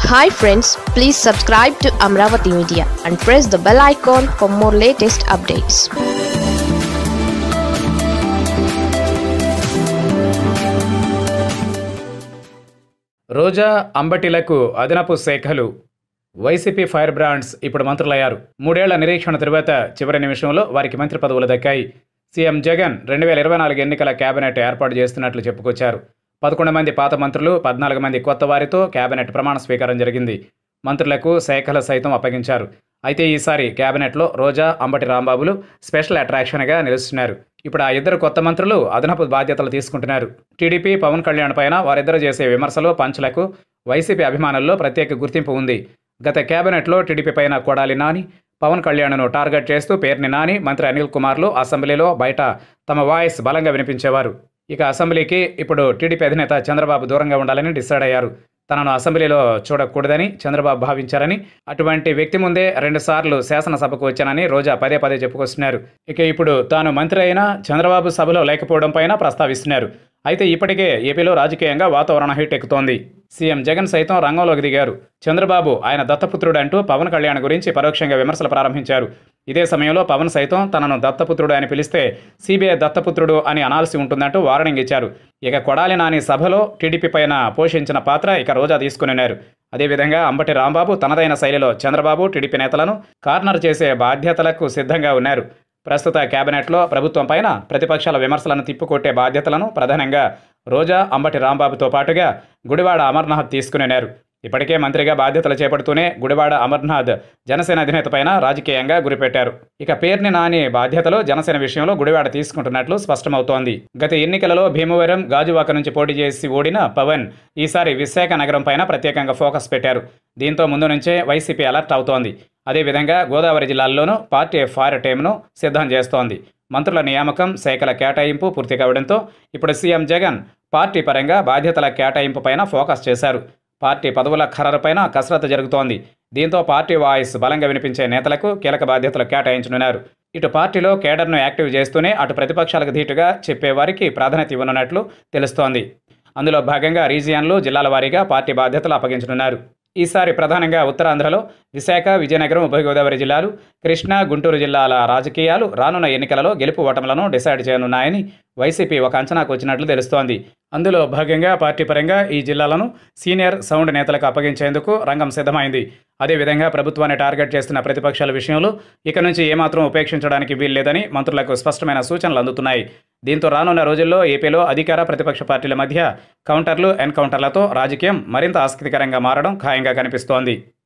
hi friends please subscribe to Amaravati media and press the bell icon for more latest updates Roja అంబటిలకు అదనపు శాఖలు YCP fire brands ఇప్పుడు మంత్రులయ్యారు మూడేళ్ల నిరీక్షణ తరువాత చివరి నిమిషంలో వారికి మంత్రి పదవులు దక్కాయి సీఎం జగన్ రెండు వేల ఇరవై నాలుగు ఎన్నికల కేబినెట్ ఏర్పాటు చేస్తున్నట్లు చెప్పుకొచ్చారు పదకొండు మంది పాత మంత్రులు పద్నాలుగు మంది కొత్త వారితో కేబినెట్ ప్రమాణ స్వీకారం జరిగింది మంత్రులకు శాఖలు సైతం అప్పగించారు అయితే ఈసారి కేబినెట్లో రోజా అంబటి రాంబాబులు స్పెషల్ అట్రాక్షన్గా నిలుస్తున్నారు ఇప్పుడు ఆ ఇద్దరు కొత్త మంత్రులు అదనపు బాధ్యతలు తీసుకుంటున్నారు టీడీపీ పవన్ కళ్యాణ్ పైన వారిద్దరు చేసే విమర్శలు పంచులకు వైసీపీ అభిమానుల్లో ప్రత్యేక గుర్తింపు ఉంది గత కేబినెట్లో టీడీపీ పైన కొడాలి నాని పవన్ కళ్యాణ్ను టార్గెట్ చేస్తూ పేర్ని నాని మంత్రి అనిల్ కుమార్లు అసెంబ్లీలో బయట తమ వాయిస్ బలంగా వినిపించేవారు ఇక అసెంబ్లీకి ఇప్పుడు టీడీపీ అధినేత చంద్రబాబు దూరంగా ఉండాలని డిసైడ్ అయ్యారు తనను అసెంబ్లీలో చూడకూడదని చంద్రబాబు భావించారని అటువంటి వ్యక్తి ముందే రెండుసార్లు శాసనసభకు వచ్చానని రోజా పదే పదే చెప్పుకొస్తున్నారు ఇక ఇప్పుడు తాను మంత్రి అయినా చంద్రబాబు సభలో లేకపోవడం పైన ప్రస్తావిస్తున్నారు అయితే ఇప్పటికే ఏపీలో రాజకీయంగా వాతావరణం హీట్ ఎక్కుతోంది సీఎం జగన్ సైతం రంగంలోకి దిగారు చంద్రబాబు ఆయన దత్తపుత్రుడు అంటూ పవన్ కళ్యాణ్ గురించి పరోక్షంగా విమర్శలు ప్రారంభించారు ఇదే సమయంలో పవన్ సైతం తనను దత్తపుత్రుడు అని పిలిస్తే సిబిఐ దత్తపుత్రుడు అని అనాల్సి ఉంటుందంటూ వార్నింగ్ ఇచ్చారు ఇక కొడాలి నాని సభలో టీడీపీ పైన పోషించిన పాత్ర ఇక రోజా తీసుకున్నారు అదేవిధంగా అంబటి రాంబాబు తనదైన శైలిలో చంద్రబాబు టీడీపీ నేతలను కార్నర్ చేసే బాధ్యతలకు సిద్ధంగా ఉన్నారు ప్రస్తుత కేబినెట్లో ప్రభుత్వం పైన ప్రతిపక్షాల విమర్శలను తిప్పుకొట్టే బాధ్యతలను ప్రధానంగా రోజా అంబటి రాంబాబుతో పాటుగా గుడివాడ అమర్నాథ్ తీసుకున్నారు ఇప్పటికే మంత్రిగా బాధ్యతలు చేపడుతూనే గుడివాడ అమర్నాథ్ జనసేన అధినేత పైన రాజకీయంగా గురిపెట్టారు ఇక పేర్ని నాని బాధ్యతలు జనసేన విషయంలో గుడివాడ తీసుకుంటున్నట్లు స్పష్టమవుతోంది గత ఎన్నికలలో భీమవరం గాజువాక నుంచి పోటీ చేసి ఓడిన పవన్ ఈసారి విశాఖ నగరం పైన ప్రత్యేకంగా ఫోకస్ పెట్టారు దీంతో ముందు నుంచే వైసీపీ అలర్ట్ అవుతోంది అదేవిధంగా గోదావరి జిల్లాల్లోనూ పార్టీ ఫైర్ టీమ్ను సిద్ధం చేస్తోంది మంత్రుల నియామకం శాఖల కేటాయింపు పూర్తి కావడంతో ఇప్పుడు సీఎం జగన్ పార్టీ పరంగా బాధ్యతల కేటాయింపు పైన ఫోకస్ చేశారు పార్టీ పదవుల ఖరారుపైన కసరత్తు జరుగుతోంది దీంతో పార్టీ వాయిస్ బలంగా వినిపించే నేతలకు కీలక బాధ్యతలు కేటాయించనున్నారు ఇటు పార్టీలో కేడర్ను యాక్టివ్ చేస్తూనే అటు ప్రతిపక్షాలకు ధీటుగా చెప్పేవారికి ప్రాధాన్యత ఇవ్వనున్నట్లు తెలుస్తోంది అందులో భాగంగా రీజియన్లు జిల్లాల వారీగా పార్టీ బాధ్యతలు అప్పగించనున్నారు ఈసారి ప్రధానంగా ఉత్తరాంధ్రలో విశాఖ విజయనగరం ఉభయ గోదావరి జిల్లాలు కృష్ణా గుంటూరు జిల్లాల రాజకీయాలు రానున్న ఎన్నికలలో గెలుపు ఓటములను డిసైడ్ చేయనున్నాయని వైసీపీ ఒక అంచనాకు వచ్చినట్లు తెలుస్తోంది అందులో భాగంగా పార్టీ పరంగా ఈ జిల్లాలను సీనియర్ సౌండ్ నేతలకు అప్పగించేందుకు రంగం సిద్ధమైంది అదేవిధంగా ప్రభుత్వాన్ని టార్గెట్ చేస్తున్న ప్రతిపక్షాల విషయంలో ఇక నుంచి ఏమాత్రం ఉపేక్షించడానికి వీల్లేదని మంత్రులకు స్పష్టమైన సూచనలు అందుతున్నాయి దీంతో రానున్న రోజుల్లో ఏపీలో అధికార ప్రతిపక్ష పార్టీల మధ్య కౌంటర్లు ఎన్కౌంటర్లతో రాజకీయం మరింత ఆసక్తికరంగా మారడం ఖాయంగా కనిపిస్తోంది